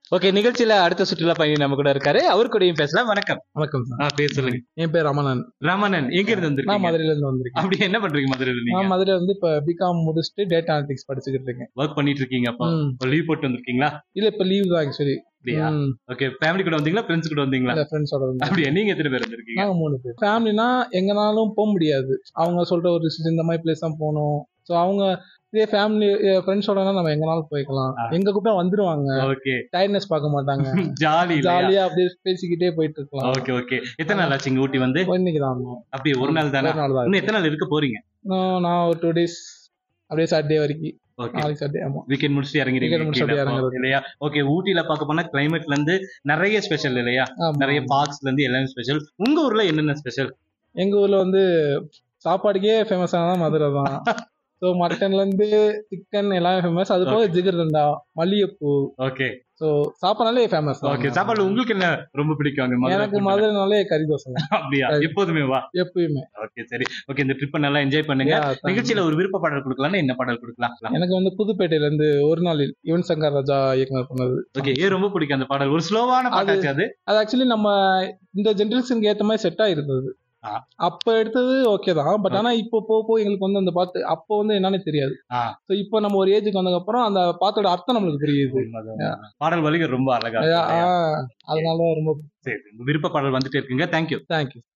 Okay நிகழ்ச்சியில அடுத்த சுற்றுலா பயணி நம்ம கூட இருக்காரு அவர் கூடயும் பேசலாம் வணக்கம் வணக்கம் சார் ஆ, பேர் சொல்லுங்க என் பேர் ரமணன் ரமணன் எங்க இருந்து நான் வந்திருக்கீங்க மதுரையில இருந்து வந்திருக்கேன் அப்படி என்ன பண்றீங்க மதுரையில நான் நீங்க மதுரை வந்து இப்ப பிகாம் முடிச்சுட்டு டேட்டா அனலிட்டிக்ஸ் படிச்சுக்கிட்டு இருக்கேன் ஒர்க் பண்ணிட்டு இருக்கீங்க அப்போ ம். லீவ் போட்டு வந்திருக்கீங்களா இல்ல இப்ப லீவ் தான் ஆக்சுவலி அப்படியா ஓகே ஃபேமிலி கூட வந்தீங்களா ஃப்ரெண்ட்ஸ் கூட வந்தீங்களா ஃப்ரெண்ட்ஸோட வந்து அப்படியா நீங்க எத்தனை பேர் வந்திருக்கீங்க நாங்க மூணு பேர் ஃபேமிலினா எங்கனாலும் போக முடியாது அவங்க சொல்ற ஒரு decision, இந்த மாதிரி பிளேஸ் தான் போகணும் ஸோ அவங்க இதே ஃபேமிலி ஃப்ரெண்ட்ஸோடனா நம்ம எங்கனாலும் போய்க்கலாம் ஆ. எங்க கூப்பிட்டா வந்துருவாங்க ஓகே டயர்ட்னஸ் பார்க்க மாட்டாங்க ஜாலி ஜாலியா அப்படியே பேசிக்கிட்டே போயிட்டு இருக்கலாம் ஓகே ஓகே எத்தனை நாள் ஆச்சு இங்க ஊட்டி வந்து இன்னைக்கு தான் வந்தோம். அப்படியே ஒரு நாள் தானே ஒரு நாள் தான் இன்னும் எத்தனை நாள் இருக்க போறீங்க நான் நான் ஒரு டூ டேஸ் அப்படியே சாட்டர்டே வரைக்கும் ஓகே நாளைக்கு சாட்டர்டே ஆமா வீக்கெண்ட் முடிச்சுட்டு இறங்கிறீங்க Weekend முடிச்சுட்டு கீழே அப்போ, இறங்குறது. இல்லையா ஓகே ஊட்டில பார்க்க போனா கிளைமேட்ல இருந்து நிறைய ஸ்பெஷல் இல்லையா ஆமா. நிறைய பார்க்ஸ்ல இருந்து எல்லாமே ஸ்பெஷல் உங்க ஊர்ல என்னென்ன ஸ்பெஷல் எங்க ஊர்ல வந்து சாப்பாடுக்கே ஃபேமஸ் ஆனதா மதுரை தான் ஸோ மட்டன்ல இருந்து சிக்கன் எல்லாமே ஃபேமஸ் அது போக ஜிகர்தண்டா மல்லிகைப்பூ ஓகே ஸோ சாப்பாடுனாலே ஃபேமஸ் ஓகே சாப்பாடு உங்களுக்கு என்ன ரொம்ப பிடிக்கும் அங்க மதுரை எனக்கு food ல? மதுரைனாலே கறி தோசை தான் அப்படியா அது- எப்போதுமே வா எப்பயுமே ஓகே சரி ஓகே இந்த ட்ரிப்பை நல்லா என்ஜாய் பண்ணுங்க Yeah, thank you. நிகழ்ச்சியில ஒரு விருப்ப பாடல் கொடுக்கலாம்னா என்ன பாடல் கொடுக்கலாம் எனக்கு வந்து புதுப்பேட்டையில இருந்து ஒரு நாளில் யுவன் சங்கர் ராஜா இயக்குனர் பண்ணது ஓகே ஏன் ரொம்ப பிடிக்கும் அந்த பாடல் ஒரு ஸ்லோவான பாட்டாச்சு அது அது ஆக்சுவலி நம்ம இந்த ஜென்ரேஷனுக்கு ஏத்த மாதிரி செட் ஆயிருந்தது ஆ. அப்ப எடுத்தது ஓகே தான் பட் ஆனா இப்போ போக போக எங்களுக்கு வந்து அந்த பாட்டு அப்போ வந்து என்னன்னு தெரியாது ஆ. ஸோ இப்போ நம்ம ஒரு ஏஜுக்கு வந்ததுக்கு அப்புறம் அந்த பாட்டோட அர்த்தம் நம்மளுக்கு புரியுது உண்மைதான். பாடல் வரிகள் ரொம்ப அழகா ஆ, இருக்கு இல்லையா? அதனால ரொம்ப சரி உங்க விருப்ப பாடல் வந்துட்டே இருக்குங்க தேங்க்யூ தேங்க்யூ